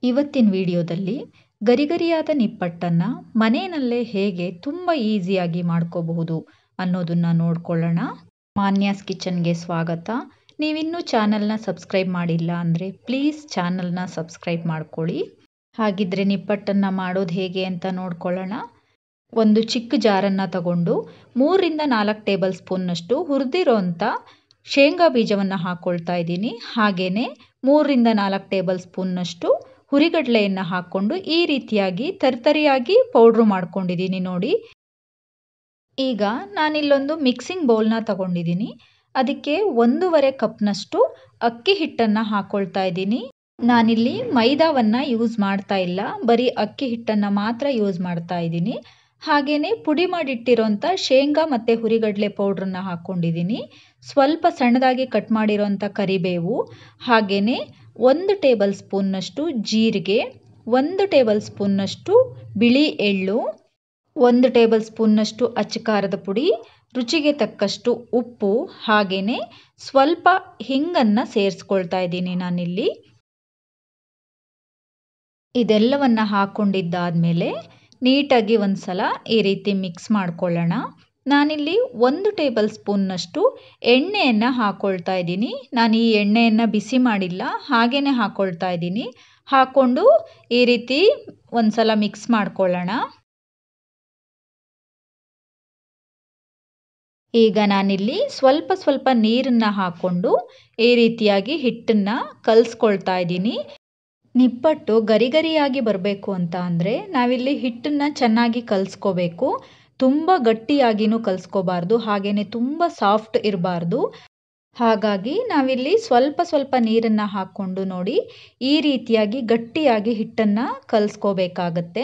ಇವತ್ತಿನ ವಿಡಿಯೋದಲ್ಲಿ ಗರಿಗರಿಯಾದ ನಿಪ್ಪಟ್ಟನ್ನು ಮನೆಯಲ್ಲೇ ಹೇಗೆ ತುಂಬ ಈಸಿಯಾಗಿ ಮಾಡ್ಕೋಬಹುದು ಅನ್ನೋದನ್ನು ನೋಡ್ಕೊಳ್ಳೋಣ ಮಾನ್ಯಾಸ್ ಕಿಚನ್ಗೆ ಸ್ವಾಗತ ನೀವಿನ್ನೂ ಚಾನಲ್ನ ಸಬ್ಸ್ಕ್ರೈಬ್ ಮಾಡಿಲ್ಲ ಅಂದರೆ ಪ್ಲೀಸ್ ಚಾನಲ್ನ ಸಬ್ಸ್ಕ್ರೈಬ್ ಮಾಡ್ಕೊಳ್ಳಿ ಹಾಗಿದ್ರೆ ನಿಪ್ಪಟ್ಟನ್ನು ಮಾಡೋದು ಹೇಗೆ ಅಂತ ನೋಡ್ಕೊಳ್ಳೋಣ ಒಂದು ಚಿಕ್ಕ ಜಾರನ್ನು ತಗೊಂಡು ಮೂರರಿಂದ ನಾಲ್ಕು ಟೇಬಲ್ ಸ್ಪೂನ್ನಷ್ಟು ಹುರಿದಿರೋಂಥ ಶೇಂಗಾ ಬೀಜವನ್ನು ಹಾಕ್ಕೊಳ್ತಾ ಇದ್ದೀನಿ ಹಾಗೆಯೇ ಮೂರರಿಂದ ನಾಲ್ಕು ಟೇಬಲ್ ಸ್ಪೂನ್ನಷ್ಟು ಹುರಿಗಡಲೆಯನ್ನು ಹಾಕ್ಕೊಂಡು ಈ ರೀತಿಯಾಗಿ ತರ್ತರಿಯಾಗಿ ಪೌಡ್ರು ಮಾಡ್ಕೊಂಡಿದ್ದೀನಿ ನೋಡಿ ಈಗ ನಾನಿಲ್ಲೊಂದು ಮಿಕ್ಸಿಂಗ್ ಬೌಲ್ನ ತಗೊಂಡಿದ್ದೀನಿ ಅದಕ್ಕೆ ಒಂದೂವರೆ ಕಪ್ನಷ್ಟು ಅಕ್ಕಿ ಹಿಟ್ಟನ್ನು ಹಾಕ್ಕೊಳ್ತಾ ಇದ್ದೀನಿ ನಾನಿಲ್ಲಿ ಮೈದಾವನ್ನು ಯೂಸ್ ಮಾಡ್ತಾ ಇಲ್ಲ ಬರೀ ಅಕ್ಕಿ ಹಿಟ್ಟನ್ನು ಮಾತ್ರ ಯೂಸ್ ಮಾಡ್ತಾ ಇದ್ದೀನಿ ಹಾಗೆಯೇ ಪುಡಿ ಮಾಡಿಟ್ಟಿರೋಂಥ ಶೇಂಗಾ ಮತ್ತು ಹುರಿಗಡಲೆ ಪೌಡ್ರನ್ನ ಹಾಕ್ಕೊಂಡಿದ್ದೀನಿ ಸ್ವಲ್ಪ ಸಣ್ಣದಾಗಿ ಕಟ್ ಮಾಡಿರೋಂಥ ಕರಿಬೇವು ಹಾಗೆಯೇ ಒಂದು ಟೇಬಲ್ ಸ್ಪೂನ್ನಷ್ಟು ಜೀರಿಗೆ ಒಂದು ಟೇಬಲ್ ಸ್ಪೂನ್ನಷ್ಟು ಬಿಳಿ ಎಳ್ಳು ಒಂದು ಟೇಬಲ್ ಸ್ಪೂನ್ನಷ್ಟು ಅಚ್ಚಕಾರದ ಪುಡಿ ರುಚಿಗೆ ತಕ್ಕಷ್ಟು ಉಪ್ಪು ಹಾಗೆಯೇ ಸ್ವಲ್ಪ ಹಿಂಗನ್ನು ಸೇರಿಸ್ಕೊಳ್ತಾ ಇದ್ದೀನಿ ನಾನಿಲ್ಲಿ ಇದೆಲ್ಲವನ್ನು ಹಾಕ್ಕೊಂಡಿದ್ದಾದಮೇಲೆ ನೀಟಾಗಿ ಒಂದು ಸಲ ಈ ರೀತಿ ಮಿಕ್ಸ್ ಮಾಡ್ಕೊಳ್ಳೋಣ ನಾನಿಲ್ಲಿ ಒಂದು ಟೇಬಲ್ ಸ್ಪೂನ್ನಷ್ಟು ಎಣ್ಣೆಯನ್ನು ಹಾಕ್ಕೊಳ್ತಾ ಇದ್ದೀನಿ ನಾನು ಈ ಎಣ್ಣೆಯನ್ನು ಬಿಸಿ ಮಾಡಿಲ್ಲ ಹಾಗೇ ಹಾಕ್ಕೊಳ್ತಾ ಇದ್ದೀನಿ ಹಾಕ್ಕೊಂಡು ಈ ರೀತಿ ಒಂದು ಸಲ ಮಿಕ್ಸ್ ಮಾಡ್ಕೊಳ್ಳೋಣ ಈಗ ನಾನಿಲ್ಲಿ ಸ್ವಲ್ಪ ಸ್ವಲ್ಪ ನೀರನ್ನು ಹಾಕ್ಕೊಂಡು ಈ ರೀತಿಯಾಗಿ ಹಿಟ್ಟನ್ನು ಕಲಿಸ್ಕೊಳ್ತಾ ಇದ್ದೀನಿ ನಿಪ್ಪಟ್ಟು ಗರಿ ಗರಿಯಾಗಿ ಬರಬೇಕು ಅಂತ ಅಂದರೆ ನಾವಿಲ್ಲಿ ಹಿಟ್ಟನ್ನು ಚೆನ್ನಾಗಿ ಕಲಿಸ್ಕೋಬೇಕು ತುಂಬ ಗಟ್ಟಿಯಾಗಿನೂ ಕಲಿಸ್ಕೋಬಾರ್ದು ಹಾಗೆಯೇ ತುಂಬ ಸಾಫ್ಟ್ ಇರಬಾರ್ದು ಹಾಗಾಗಿ ನಾವಿಲ್ಲಿ ಸ್ವಲ್ಪ ಸ್ವಲ್ಪ ನೀರನ್ನು ಹಾಕ್ಕೊಂಡು ನೋಡಿ ಈ ರೀತಿಯಾಗಿ ಗಟ್ಟಿಯಾಗಿ ಹಿಟ್ಟನ್ನು ಕಲಿಸ್ಕೋಬೇಕಾಗತ್ತೆ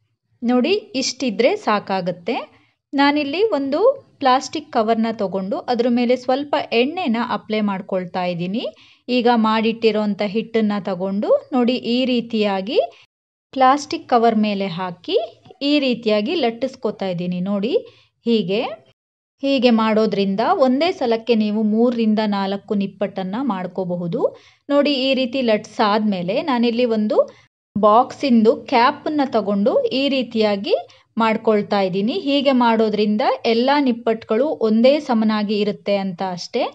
ನೋಡಿ ಇಷ್ಟಿದ್ರೆ ಸಾಕಾಗತ್ತೆ ನಾನಿಲ್ಲಿ ಒಂದು ಪ್ಲಾಸ್ಟಿಕ್ ಕವರ್ನ ತಗೊಂಡು ಅದ್ರ ಮೇಲೆ ಸ್ವಲ್ಪ ಎಣ್ಣೆನ ಅಪ್ಲೈ ಮಾಡ್ಕೊಳ್ತಾ ಇದ್ದೀನಿ ಈಗ ಮಾಡಿಟ್ಟಿರೋಂಥ ಹಿಟ್ಟನ್ನು ತಗೊಂಡು ನೋಡಿ ಈ ರೀತಿಯಾಗಿ ಪ್ಲಾಸ್ಟಿಕ್ ಕವರ್ ಮೇಲೆ ಹಾಕಿ ಈ ರೀತಿಯಾಗಿ ಲಟ್ಟಿಸ್ಕೊತಾ ಇದ್ದೀನಿ ನೋಡಿ ಹೀಗೆ ಹೀಗೆ ಮಾಡೋದ್ರಿಂದ ಒಂದೇ ಸಲಕ್ಕೆ ನೀವು ಮೂರರಿಂದ ನಾಲ್ಕು ನಿಪ್ಪಟ್ಟನ್ನು ಮಾಡ್ಕೋಬಹುದು ನೋಡಿ ಈ ರೀತಿ ಲಟ್ಸಾದ್ಮೇಲೆ ನಾನಿಲ್ಲಿ ಒಂದು ಬಾಕ್ಸಿಂದು ಕ್ಯಾಪನ್ನು ತಗೊಂಡು ಈ ರೀತಿಯಾಗಿ ಮಾಡ್ಕೊಳ್ತಾ ಇದ್ದೀನಿ ಹೀಗೆ ಮಾಡೋದ್ರಿಂದ ಎಲ್ಲ ನಿಪ್ಪಟ್ಟುಗಳು ಒಂದೇ ಸಮನಾಗಿ ಇರುತ್ತೆ ಅಂತ ಅಷ್ಟೇ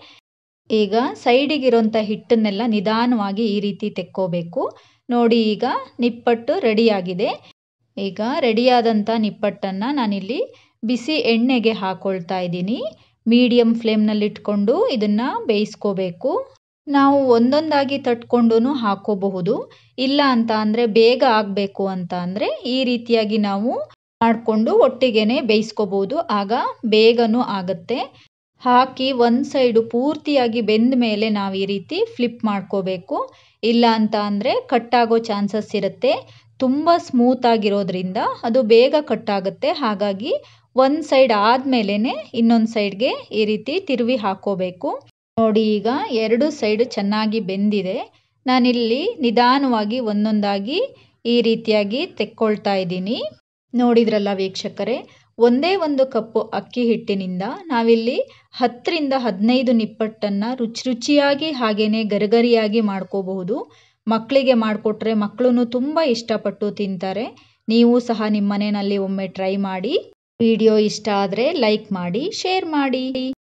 ಈಗ ಸೈಡಿಗಿರೋಂಥ ಹಿಟ್ಟನ್ನೆಲ್ಲ ನಿಧಾನವಾಗಿ ಈ ರೀತಿ ತೆಕ್ಕೋಬೇಕು ನೋಡಿ ಈಗ ನಿಪ್ಪಟ್ಟು ರೆಡಿಯಾಗಿದೆ ಈಗ ರೆಡಿಯಾದಂಥ ನಿಪ್ಪಟ್ಟನ್ನು ನಾನಿಲ್ಲಿ ಬಿಸಿ ಎಣ್ಣೆಗೆ ಹಾಕ್ಕೊಳ್ತಾ ಇದ್ದೀನಿ ಮೀಡಿಯಮ್ ಫ್ಲೇಮ್ನಲ್ಲಿಟ್ಕೊಂಡು ಇದನ್ನು ಬೇಯಿಸ್ಕೋಬೇಕು ನಾವು ಒಂದೊಂದಾಗಿ ತಟ್ಕೊಂಡು ಹಾಕೋಬಹುದು ಇಲ್ಲ ಅಂತ ಅಂದರೆ ಬೇಗ ಆಗಬೇಕು ಅಂತ ಅಂದರೆ ಈ ರೀತಿಯಾಗಿ ನಾವು ಮಾಡಿಕೊಂಡು ಒಟ್ಟಿಗೆನೆ ಬೇಯಿಸ್ಕೋಬೋದು ಆಗ ಬೇಗನೂ ಆಗುತ್ತೆ ಹಾಕಿ ಒಂದು ಸೈಡು ಪೂರ್ತಿಯಾಗಿ ಬೆಂದ ಮೇಲೆ ನಾವು ಈ ರೀತಿ ಫ್ಲಿಪ್ ಮಾಡ್ಕೋಬೇಕು ಇಲ್ಲ ಅಂತ ಅಂದರೆ ಕಟ್ಟಾಗೋ ಚಾನ್ಸಸ್ ಇರುತ್ತೆ ತುಂಬ ಸ್ಮೂತ್ ಆಗಿರೋದ್ರಿಂದ ಅದು ಬೇಗ ಕಟ್ಟಾಗುತ್ತೆ ಹಾಗಾಗಿ ಒಂದು ಸೈಡ್ ಆದಮೇಲೆ ಇನ್ನೊಂದು ಸೈಡ್ಗೆ ಈ ರೀತಿ ತಿರುವಿ ಹಾಕೋಬೇಕು ನೋಡಿ ಈಗ ಎರಡು ಸೈಡು ಚೆನ್ನಾಗಿ ಬೆಂದಿದೆ ನಾನಿಲ್ಲಿ ನಿಧಾನವಾಗಿ ಒಂದೊಂದಾಗಿ ಈ ರೀತಿಯಾಗಿ ತೆಕ್ಕೊಳ್ತಾ ಇದ್ದೀನಿ ನೋಡಿದ್ರಲ್ಲ ವೀಕ್ಷಕರೇ ಒಂದೇ ಒಂದು ಕಪ್ಪು ಅಕ್ಕಿ ಹಿಟ್ಟಿನಿಂದ ನಾವಿಲ್ಲಿ ಹತ್ತರಿಂದ ಹದಿನೈದು ನಿಪ್ಪಟ್ಟನ್ನು ರುಚಿ ರುಚಿಯಾಗಿ ಹಾಗೆಯೇ ಗರಿಗರಿಯಾಗಿ ಮಾಡ್ಕೋಬಹುದು ಮಕ್ಕಳಿಗೆ ಮಾಡಿಕೊಟ್ರೆ ಮಕ್ಕಳು ತುಂಬ ಇಷ್ಟಪಟ್ಟು ತಿಂತಾರೆ ನೀವು ಸಹ ನಿಮ್ಮ ಮನೆಯಲ್ಲಿ ಒಮ್ಮೆ ಟ್ರೈ ಮಾಡಿ ವಿಡಿಯೋ ಇಷ್ಟ ಆದರೆ ಲೈಕ್ ಮಾಡಿ ಶೇರ್ ಮಾಡಿ